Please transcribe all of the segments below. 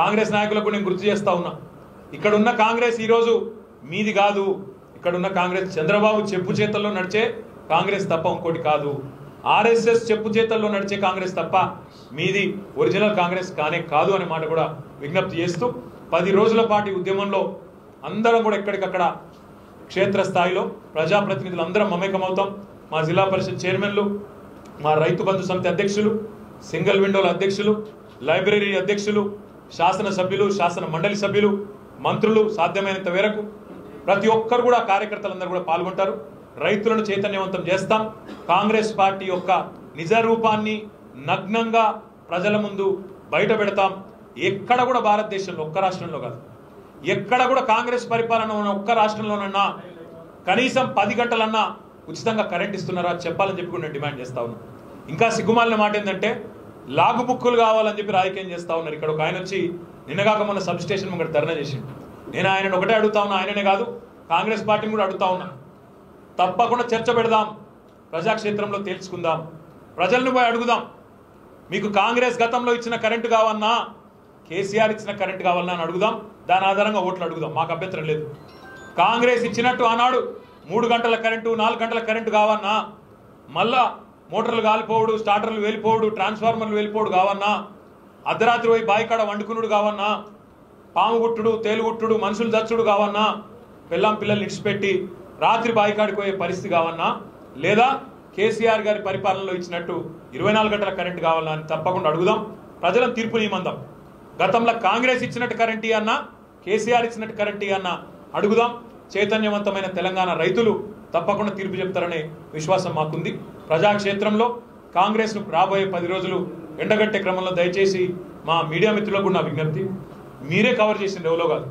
కాంగ్రెస్ నాయకులకు నేను గుర్తు చేస్తా ఉన్నా ఇక్కడ ఉన్న కాంగ్రెస్ ఈరోజు మీది కాదు ఇక్కడ ఉన్న కాంగ్రెస్ చంద్రబాబు చెప్పు చేతల్లో నడిచే కాంగ్రెస్ తప్ప ఇంకోటి కాదు ఆర్ఎస్ఎస్ చెప్పు చేతల్లో నడిచే కాంగ్రెస్ తప్ప మీది ఒరిజినల్ కాంగ్రెస్ కానే కాదు అనే మాట కూడా విజ్ఞప్తి చేస్తూ పది రోజుల పాటు ఈ ఉద్యమంలో అందరం కూడా ఎక్కడికక్కడ క్షేత్రస్థాయిలో ప్రజాప్రతినిధులు అందరం మమేకమవుతాం మా జిల్లా పరిషత్ చైర్మన్లు మా రైతు బంధు సమితి అధ్యక్షులు సింగిల్ విండోల అధ్యక్షులు లైబ్రరీ అధ్యక్షులు శాసన సభ్యులు శాసన మండలి సభ్యులు మంత్రులు సాధ్యమైనంత మేరకు ప్రతి ఒక్కరు కూడా కార్యకర్తలందరూ కూడా పాల్గొంటారు రైతులను చైతన్యవంతం చేస్తాం కాంగ్రెస్ పార్టీ యొక్క నిజ రూపాన్ని నగ్నంగా ప్రజల ముందు బయట పెడతాం ఎక్కడ కూడా భారతదేశంలో ఒక్క రాష్ట్రంలో కాదు ఎక్కడ కూడా కాంగ్రెస్ పరిపాలన ఉన్న ఒక్క రాష్ట్రంలోనన్నా కనీసం పది గంటలన్నా ఉచితంగా కరెంట్ ఇస్తున్నారా చెప్పాలని చెప్పి కూడా నేను డిమాండ్ చేస్తా ఉన్నాను ఇంకా సిగ్గుమాలిన మాట ఏంటంటే లాగు బుక్కులు కావాలని చెప్పి రాజకీయం చేస్తా ఉన్నారు ఇక్కడ ఒక ఆయన వచ్చి నిన్నగాక మొన్న సబ్ స్టేషన్ ముంగట ధర్నా చేసిండు నేను ఆయనను ఒకటే అడుగుతా ఉన్నా ఆయననే కాదు కాంగ్రెస్ పార్టీని కూడా అడుగుతా ఉన్నా తప్పకుండా చర్చ పెడదాం ప్రజాక్షేత్రంలో తేల్చుకుందాం ప్రజలను పోయి అడుగుదాం మీకు కాంగ్రెస్ గతంలో ఇచ్చిన కరెంటు కావన్నా కేసీఆర్ ఇచ్చిన కరెంటు కావాలన్నా అని అడుగుదాం దాని ఆధారంగా ఓట్లు అడుగుదాం మాకు అభ్యంతరం లేదు కాంగ్రెస్ ఇచ్చినట్టు ఆనాడు మూడు గంటల కరెంటు నాలుగు గంటల కరెంటు కావన్నా మళ్ళా మోటార్లు కాలిపోవుడు స్టార్టర్లు వెళ్ళిపోవుడు ట్రాన్స్ఫార్మర్లు వెళ్ళిపోవుడు కావన్నా అర్ధరాత్రి పోయి బాయికాడ వండుకునుడు కావన్నా పాము గుట్టుడు తేలుగుట్టుడు మనుషులు దచ్చుడు కావన్నా పిల్లం పిల్లల్ని ఇడిచిపెట్టి రాత్రి బాయికాడికి పోయే పరిస్థితి కావన్నా లేదా కేసీఆర్ గారి పరిపాలనలో ఇచ్చినట్టు ఇరవై నాలుగు గంటల కరెంటు కావాలన్నా అని తప్పకుండా అడుగుదాం ప్రజలను తీర్పు నియమందాం గతంలో కాంగ్రెస్ ఇచ్చినట్టు కరెంట్ అన్న కేసీఆర్ ఇచ్చినట్టు కరెంట్ అన్న అడుగుదాం చైతన్యవంతమైన తెలంగాణ రైతులు తప్పకుండా తీర్పు చెప్తారనే విశ్వాసం మాకుంది ప్రజాక్షేత్రంలో కాంగ్రెస్ను రాబోయే పది రోజులు ఎండగట్టే క్రమంలో దయచేసి మా మీడియా మిత్రులకు కూడా నా విజ్ఞప్తి మీరే కవర్ చేసింది ఎవరో కాదు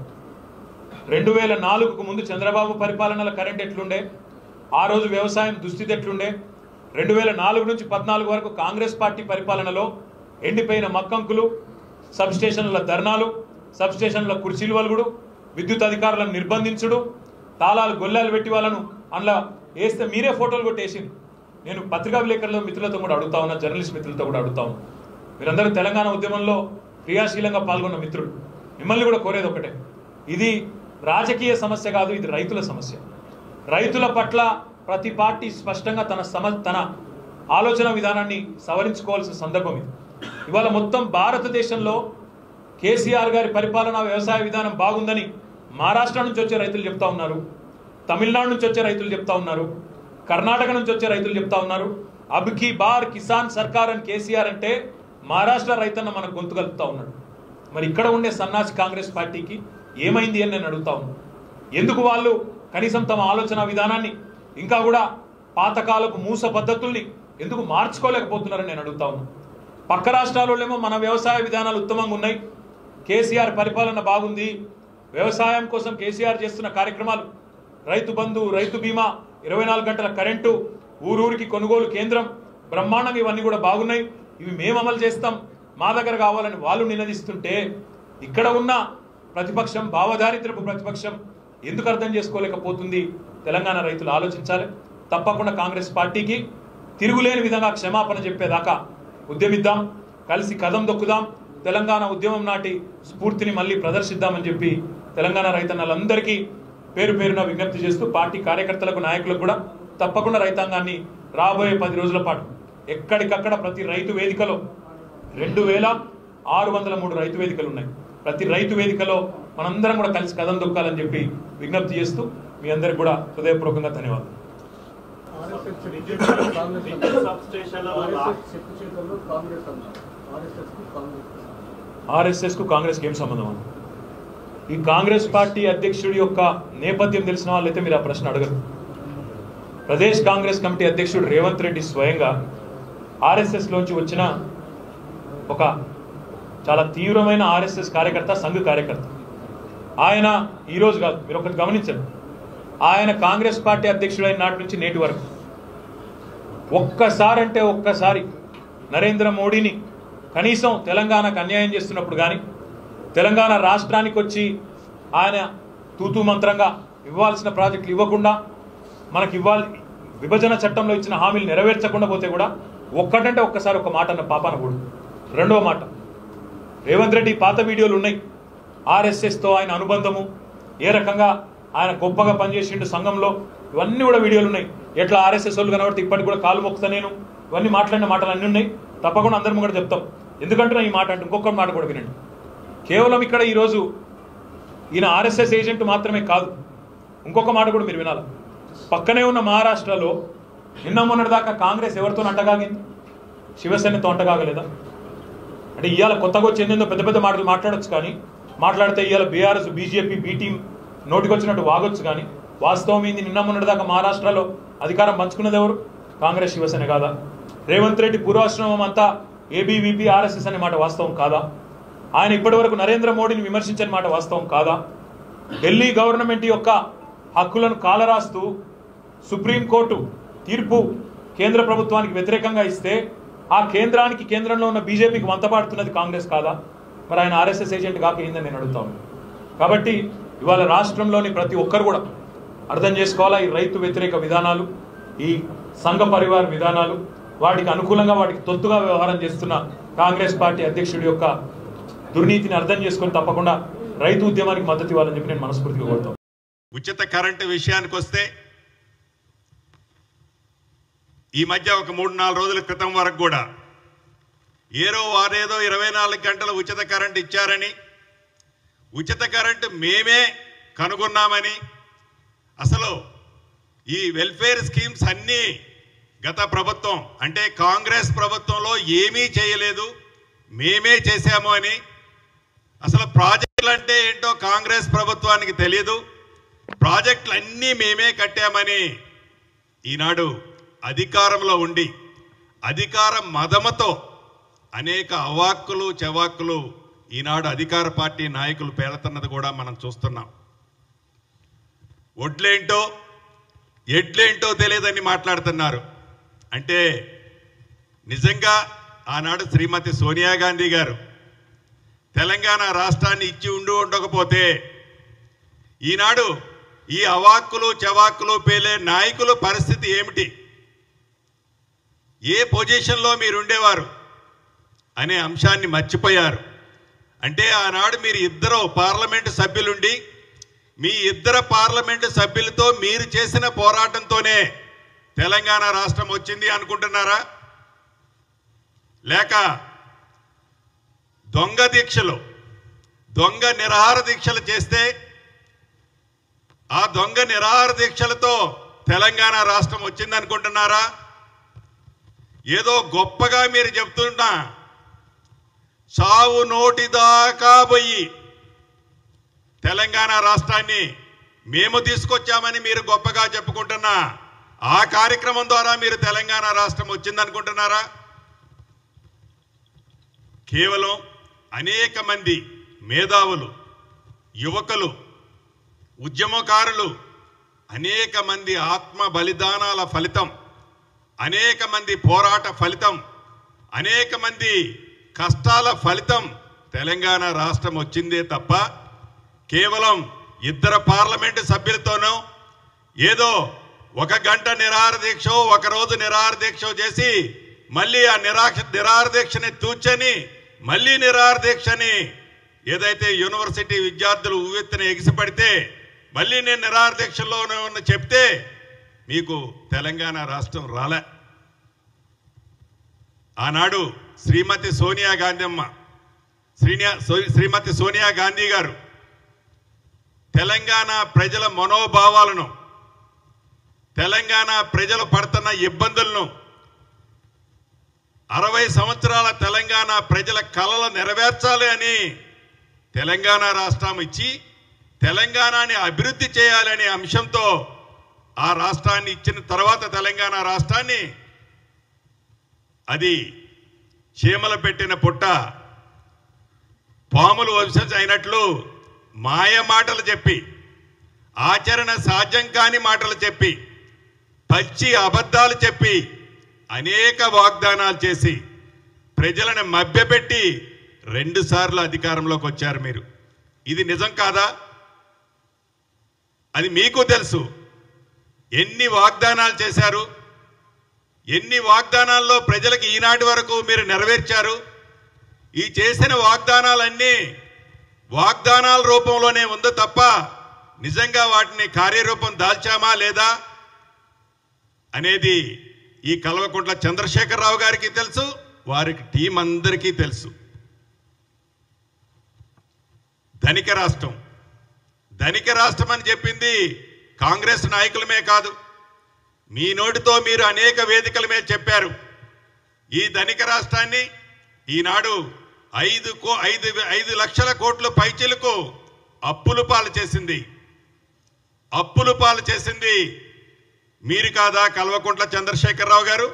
రెండు వేల నాలుగుకు ముందు చంద్రబాబు పరిపాలనలో కరెంట్ ఎట్లుండే ఆ రోజు వ్యవసాయం దుస్థితి ఎట్లుండే రెండు వేల నాలుగు నుంచి పద్నాలుగు వరకు కాంగ్రెస్ పార్టీ పరిపాలనలో ఎండిపోయిన మక్కంకులు సబ్ స్టేషన్ల ధర్నాలు సబ్ స్టేషన్ల కుర్చీలు వలుగుడు విద్యుత్ అధికారులను నిర్బంధించుడు తాళాలు గొల్లాలు పెట్టి వాళ్ళను అందులో వేస్తే మీరే ఫోటోలు కొట్టేసింది నేను పత్రికా విలేకరుల మిత్రులతో కూడా అడుగుతా ఉన్నా జర్నలిస్ట్ మిత్రులతో కూడా అడుగుతా ఉన్నా మీరందరూ తెలంగాణ ఉద్యమంలో క్రియాశీలంగా పాల్గొన్న మిత్రులు మిమ్మల్ని కూడా కోరేది ఒకటే ఇది రాజకీయ సమస్య కాదు ఇది రైతుల సమస్య రైతుల పట్ల ప్రతి పార్టీ స్పష్టంగా తన సమ తన ఆలోచన విధానాన్ని సవరించుకోవాల్సిన సందర్భం ఇది ఇవాళ మొత్తం భారతదేశంలో కేసీఆర్ గారి పరిపాలన వ్యవసాయ విధానం బాగుందని మహారాష్ట్ర నుంచి వచ్చే రైతులు చెప్తా ఉన్నారు తమిళనాడు నుంచి వచ్చే రైతులు చెప్తా ఉన్నారు కర్ణాటక నుంచి వచ్చే రైతులు చెప్తా ఉన్నారు అబ్కి బార్ కిసాన్ సర్కార్ అని కేసీఆర్ అంటే మహారాష్ట్ర రైతన్న మనకు గొంతు కలుపుతా ఉన్నాడు మరి ఇక్కడ ఉండే సన్నాసి కాంగ్రెస్ పార్టీకి ఏమైంది అని నేను అడుగుతా ఉన్నాను ఎందుకు వాళ్ళు కనీసం తమ ఆలోచన విధానాన్ని ఇంకా కూడా పాతకాలపు మూస పద్ధతుల్ని ఎందుకు మార్చుకోలేకపోతున్నారని నేను అడుగుతా ఉన్నాను పక్క రాష్ట్రాలలో మన వ్యవసాయ విధానాలు ఉత్తమంగా ఉన్నాయి కేసీఆర్ పరిపాలన బాగుంది వ్యవసాయం కోసం కేసీఆర్ చేస్తున్న కార్యక్రమాలు రైతు బంధు రైతు బీమా ఇరవై నాలుగు గంటల కరెంటు ఊరూరికి కొనుగోలు కేంద్రం బ్రహ్మాండంగా ఇవన్నీ కూడా బాగున్నాయి ఇవి మేము అమలు చేస్తాం మా దగ్గర కావాలని వాళ్ళు నినదిస్తుంటే ఇక్కడ ఉన్న ప్రతిపక్షం భావదారిద్రపు ప్రతిపక్షం ఎందుకు అర్థం చేసుకోలేకపోతుంది తెలంగాణ రైతులు ఆలోచించాలి తప్పకుండా కాంగ్రెస్ పార్టీకి తిరుగులేని విధంగా క్షమాపణ చెప్పేదాకా ఉద్యమిద్దాం కలిసి కదం దొక్కుదాం తెలంగాణ ఉద్యమం నాటి స్ఫూర్తిని మళ్ళీ ప్రదర్శిద్దామని చెప్పి తెలంగాణ రైతన్నలందరికీ పేరు పేరున విజ్ఞప్తి చేస్తూ పార్టీ కార్యకర్తలకు నాయకులకు కూడా తప్పకుండా రైతాంగాన్ని రాబోయే పది రోజుల పాటు ఎక్కడికక్కడ ప్రతి రైతు వేదికలో రెండు వేల ఆరు వందల మూడు రైతు వేదికలు ఉన్నాయి ప్రతి రైతు వేదికలో మనందరం కూడా కలిసి కదం దొక్కాలని చెప్పి విజ్ఞప్తి చేస్తూ మీ అందరికి కూడా హృదయపూర్వకంగా ధన్యవాదాలు ఆర్ఎస్ఎస్ చెప్పు కాంగ్రెస్ విద్యుత్ సబ్ స్టేషన్లలో ఆర్ఎస్ఎస్ చెప్పు చేతుల్లో కాంగ్రెస్ అన్నారు ఆర్ఎస్ఎస్ కు కాంగ్రెస్ ఆర్ఎస్ఎస్ కు కాంగ్రెస్ ఏం సంబంధం అన్న ఈ కాంగ్రెస్ పార్టీ అధ్యక్షుడి యొక్క నేపథ్యం తెలిసిన వాళ్ళైతే మీరు ఆ ప్రశ్న అడగరు ప్రదేశ్ కాంగ్రెస్ కమిటీ అధ్యక్షుడు రేవంత్ రెడ్డి స్వయంగా ఆర్ఎస్ఎస్ లోంచి వచ్చిన ఒక చాలా తీవ్రమైన ఆర్ఎస్ఎస్ కార్యకర్త సంఘ కార్యకర్త ఆయన ఈ రోజు కాదు మీరు ఒకటి గమనించండి ఆయన కాంగ్రెస్ పార్టీ అధ్యక్షుడైన నాటి నుంచి నేటి వరకు ఒక్కసారి అంటే ఒక్కసారి నరేంద్ర మోడీని కనీసం తెలంగాణకు అన్యాయం చేస్తున్నప్పుడు కానీ తెలంగాణ రాష్ట్రానికి వచ్చి ఆయన తూతూ మంత్రంగా ఇవ్వాల్సిన ప్రాజెక్టులు ఇవ్వకుండా మనకి ఇవ్వాలి విభజన చట్టంలో ఇచ్చిన హామీలు నెరవేర్చకుండా పోతే కూడా ఒక్కటంటే ఒక్కసారి ఒక మాట అన్న పాపాన కూడా రెండవ మాట రేవంత్ రెడ్డి పాత వీడియోలు ఉన్నాయి ఆర్ఎస్ఎస్తో ఆయన అనుబంధము ఏ రకంగా ఆయన గొప్పగా పనిచేసిండు సంఘంలో ఇవన్నీ కూడా వీడియోలు ఉన్నాయి ఎట్లా ఆర్ఎస్ఎస్ వాళ్ళు కనబడితే ఇప్పటికి కూడా కాలు మొక్కుతా నేను ఇవన్నీ మాట్లాడిన మాటలు అన్నీ ఉన్నాయి తప్పకుండా అందరం కూడా చెప్తాం ఎందుకంటే ఈ మాట అంటే ఇంకొక మాట కూడా వినండి కేవలం ఇక్కడ ఈరోజు ఈయన ఆర్ఎస్ఎస్ ఏజెంట్ మాత్రమే కాదు ఇంకొక మాట కూడా మీరు వినాలి పక్కనే ఉన్న మహారాష్ట్రలో నిన్న మొన్నటి దాకా కాంగ్రెస్ ఎవరితో అంటగాగింది శివసేనతో అంటగాగలేదా అంటే ఇవాళ కొత్తగా వచ్చిందేందో పెద్ద పెద్ద మాటలు మాట్లాడొచ్చు కానీ మాట్లాడితే ఇవాళ బీఆర్ఎస్ బీజేపీ బీ టీం నోటికొచ్చినట్టు వాగొచ్చు కానీ వాస్తవం ఏంది నిన్న మొన్నటి దాకా మహారాష్ట్రలో అధికారం పంచుకున్నది ఎవరు కాంగ్రెస్ శివసేన కాదా రేవంత్ రెడ్డి పూర్వాశ్రమం అంతా ఏబీవీపీ ఆర్ఎస్ఎస్ అనే మాట వాస్తవం కాదా ఆయన ఇప్పటివరకు నరేంద్ర మోడీని విమర్శించిన మాట వాస్తవం కాదా ఢిల్లీ గవర్నమెంట్ యొక్క హక్కులను కాలరాస్తూ సుప్రీంకోర్టు తీర్పు కేంద్ర ప్రభుత్వానికి వ్యతిరేకంగా ఇస్తే ఆ కేంద్రానికి కేంద్రంలో ఉన్న బీజేపీకి వంతపాడుతున్నది కాంగ్రెస్ కాదా మరి ఆయన ఆర్ఎస్ఎస్ ఏజెంట్ కాక ఏందని నేను అడుగుతాను కాబట్టి ఇవాళ రాష్ట్రంలోని ప్రతి ఒక్కరు కూడా అర్థం చేసుకోవాలా ఈ రైతు వ్యతిరేక విధానాలు ఈ సంఘ పరివార విధానాలు వాటికి అనుకూలంగా వాటికి తొత్తుగా వ్యవహారం చేస్తున్న కాంగ్రెస్ పార్టీ అధ్యక్షుడి యొక్క దుర్నీతిని అర్థం చేసుకొని తప్పకుండా రైతు ఉద్యమానికి మద్దతు ఇవ్వాలని చెప్పి నేను మనస్ఫూర్తిగా కోరుతాను ఉచిత కరెంటు విషయానికి వస్తే ఈ మధ్య ఒక మూడు నాలుగు రోజుల క్రితం వరకు కూడా ఏరో వారేదో ఇరవై నాలుగు గంటల ఉచిత కరెంట్ ఇచ్చారని ఉచిత కరెంటు మేమే కనుగొన్నామని అసలు ఈ వెల్ఫేర్ స్కీమ్స్ అన్నీ గత ప్రభుత్వం అంటే కాంగ్రెస్ ప్రభుత్వంలో ఏమీ చేయలేదు మేమే చేశాము అని అసలు ప్రాజెక్టులు అంటే ఏంటో కాంగ్రెస్ ప్రభుత్వానికి తెలియదు ప్రాజెక్టులు అన్నీ మేమే కట్టామని ఈనాడు అధికారంలో ఉండి అధికార మదమతో అనేక అవాక్కులు చవాక్కులు ఈనాడు అధికార పార్టీ నాయకులు పేరుతున్నది కూడా మనం చూస్తున్నాం ఒడ్లేంటో ఎడ్లేంటో తెలియదని మాట్లాడుతున్నారు అంటే నిజంగా ఆనాడు శ్రీమతి సోనియా గాంధీ గారు తెలంగాణ రాష్ట్రాన్ని ఇచ్చి ఉండి ఉండకపోతే ఈనాడు ఈ అవాక్కులు చవాక్కులు పేలే నాయకుల పరిస్థితి ఏమిటి ఏ పొజిషన్లో మీరు ఉండేవారు అనే అంశాన్ని మర్చిపోయారు అంటే ఆనాడు మీరు ఇద్దరు పార్లమెంటు సభ్యులుండి మీ ఇద్దరు పార్లమెంటు సభ్యులతో మీరు చేసిన పోరాటంతోనే తెలంగాణ రాష్ట్రం వచ్చింది అనుకుంటున్నారా లేక దొంగ దీక్షలు దొంగ నిరహార దీక్షలు చేస్తే ఆ దొంగ నిరహార దీక్షలతో తెలంగాణ రాష్ట్రం వచ్చింది అనుకుంటున్నారా ఏదో గొప్పగా మీరు చెప్తున్నా సావు నోటి దాకా పోయి తెలంగాణ రాష్ట్రాన్ని మేము తీసుకొచ్చామని మీరు గొప్పగా చెప్పుకుంటున్నా ఆ కార్యక్రమం ద్వారా మీరు తెలంగాణ రాష్ట్రం వచ్చిందనుకుంటున్నారా కేవలం అనేక మంది మేధావులు యువకులు ఉద్యమకారులు అనేక మంది ఆత్మ బలిదానాల ఫలితం అనేక మంది పోరాట ఫలితం అనేక మంది కష్టాల ఫలితం తెలంగాణ రాష్ట్రం వచ్చిందే తప్ప కేవలం ఇద్దరు పార్లమెంటు సభ్యులతోనూ ఏదో ఒక గంట నిరాహార దీక్ష ఒక రోజు నిరాహార దీక్ష చేసి మళ్ళీ ఆ నిరాక్ష నిరాహార దీక్షని తూచని మళ్ళీ నిరాహార దీక్షని ఏదైతే యూనివర్సిటీ విద్యార్థులు ఉవ్వెత్తున ఎగిసిపడితే మళ్ళీ నేను నిరాహార దీక్షలో ఉన్న చెప్తే మీకు తెలంగాణ రాష్ట్రం రాలే ఆనాడు శ్రీమతి సోనియా గాంధీ అమ్మ శ్రీనియా సో- శ్రీమతి సోనియా గాంధీ గారు తెలంగాణ ప్రజల మనోభావాలను తెలంగాణ ప్రజలు పడుతున్న ఇబ్బందులను అరవై సంవత్సరాల తెలంగాణ ప్రజల కలలు నెరవేర్చాలి అని తెలంగాణ రాష్ట్రం ఇచ్చి తెలంగాణని అభివృద్ధి చేయాలనే అంశంతో ఆ రాష్ట్రాన్ని ఇచ్చిన తర్వాత తెలంగాణ రాష్ట్రాన్ని అది చీమలు పెట్టిన పుట్ట పాములు వంశజ్ అయినట్లు మాయ మాటలు చెప్పి ఆచరణ సాధ్యం కాని మాటలు చెప్పి పచ్చి అబద్ధాలు చెప్పి అనేక వాగ్దానాలు చేసి ప్రజలను మభ్యపెట్టి రెండు సార్లు అధికారంలోకి వచ్చారు మీరు ఇది నిజం కాదా అది మీకు తెలుసు ఎన్ని వాగ్దానాలు చేశారు ఎన్ని వాగ్దానాల్లో ప్రజలకు ఈనాటి వరకు మీరు నెరవేర్చారు ఈ చేసిన వాగ్దానాలన్నీ వాగ్దానాల రూపంలోనే ఉంది తప్ప నిజంగా వాటిని కార్యరూపం దాల్చామా లేదా అనేది ఈ కల్వకుంట్ల చంద్రశేఖరరావు గారికి తెలుసు వారికి టీం అందరికీ తెలుసు ధనిక రాష్ట్రం ధనిక రాష్ట్రం అని చెప్పింది కాంగ్రెస్ నాయకులమే కాదు మీ నోటితో మీరు అనేక వేదికల మీద చెప్పారు ఈ ధనిక రాష్ట్రాన్ని ఈనాడు ఐదు కో ఐదు ఐదు లక్షల కోట్ల పైచిలకు అప్పులు పాలు చేసింది అప్పులు పాలు చేసింది మీరు కాదా కల్వకుంట్ల చంద్రశేఖరరావు గారు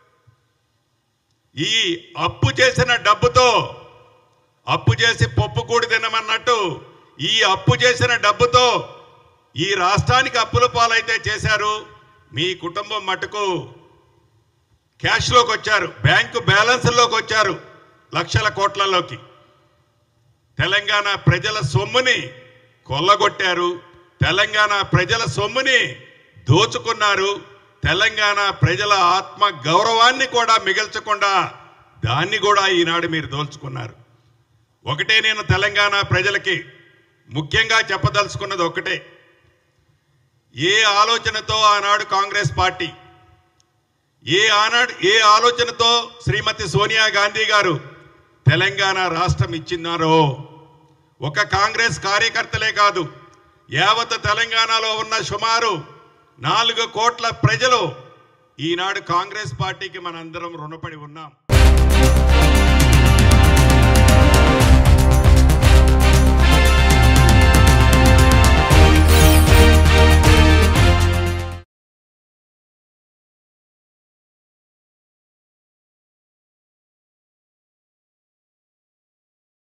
ఈ అప్పు చేసిన డబ్బుతో అప్పు చేసి పప్పు కూడి తినమన్నట్టు ఈ అప్పు చేసిన డబ్బుతో ఈ రాష్ట్రానికి అప్పుల పాలైతే చేశారు మీ కుటుంబం మటుకు క్యాష్లోకి వచ్చారు బ్యాంకు బ్యాలెన్స్లోకి వచ్చారు లక్షల కోట్లలోకి తెలంగాణ ప్రజల సొమ్ముని కొల్లగొట్టారు తెలంగాణ ప్రజల సొమ్ముని దోచుకున్నారు తెలంగాణ ప్రజల ఆత్మ గౌరవాన్ని కూడా మిగల్చకుండా దాన్ని కూడా ఈనాడు మీరు దోల్చుకున్నారు ఒకటే నేను తెలంగాణ ప్రజలకి ముఖ్యంగా చెప్పదలుచుకున్నది ఒకటే ఏ ఆలోచనతో ఆనాడు కాంగ్రెస్ పార్టీ ఏ ఆనాడు ఏ ఆలోచనతో శ్రీమతి సోనియా గాంధీ గారు తెలంగాణ రాష్ట్రం ఇచ్చినారో ఒక కాంగ్రెస్ కార్యకర్తలే కాదు యావత్ తెలంగాణలో ఉన్న సుమారు నాలుగు కోట్ల ప్రజలు ఈనాడు కాంగ్రెస్ పార్టీకి మనందరం రుణపడి ఉన్నాం